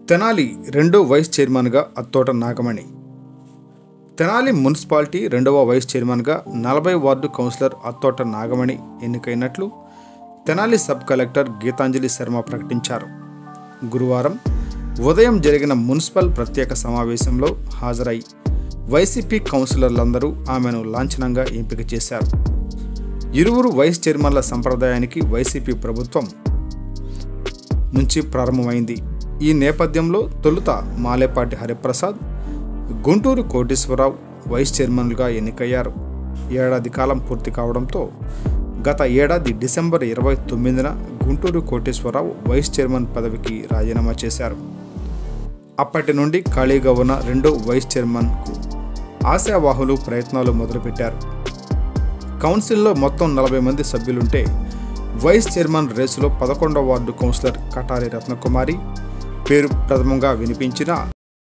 తెనాలి రెండో వైస్ చైర్మన్గా అత్తోట నాగమణి తెనాలి మున్సిపాలిటీ రెండవ వైస్ చైర్మన్గా నలభై వార్డు కౌన్సిలర్ అత్తోట నాగమణి ఎన్నికైనట్లు తెనాలి సబ్ కలెక్టర్ గీతాంజలి శర్మ ప్రకటించారు గురువారం ఉదయం జరిగిన మున్సిపల్ ప్రత్యేక సమావేశంలో హాజరై వైసీపీ కౌన్సిలర్లందరూ ఆమెను లాంఛనంగా ఎంపిక చేశారు ఇరువురు వైస్ చైర్మన్ల సంప్రదాయానికి వైసీపీ ప్రభుత్వం నుంచి ప్రారంభమైంది ఈ నేపథ్యంలో తొలుత మాలేపాటి హరిప్రసాద్ గుంటూరు కోటేశ్వరరావు వైస్ చైర్మన్లుగా ఎన్నికయ్యారు ఏడాది కాలం పూర్తి కావడంతో గత ఏడాది డిసెంబర్ ఇరవై తొమ్మిదిన గుంటూరు కోటేశ్వరరావు వైస్ చైర్మన్ పదవికి రాజీనామా చేశారు అప్పటి నుండి ఖాళీగా ఉన్న రెండో వైస్ చైర్మన్కు ఆశావాహులు ప్రయత్నాలు మొదలుపెట్టారు కౌన్సిల్లో మొత్తం నలభై మంది సభ్యులుంటే వైస్ చైర్మన్ రేసులో పదకొండవ వార్డు కౌన్సిలర్ కటారి రత్నకుమారి పేరు ప్రథమంగా వినిపించిన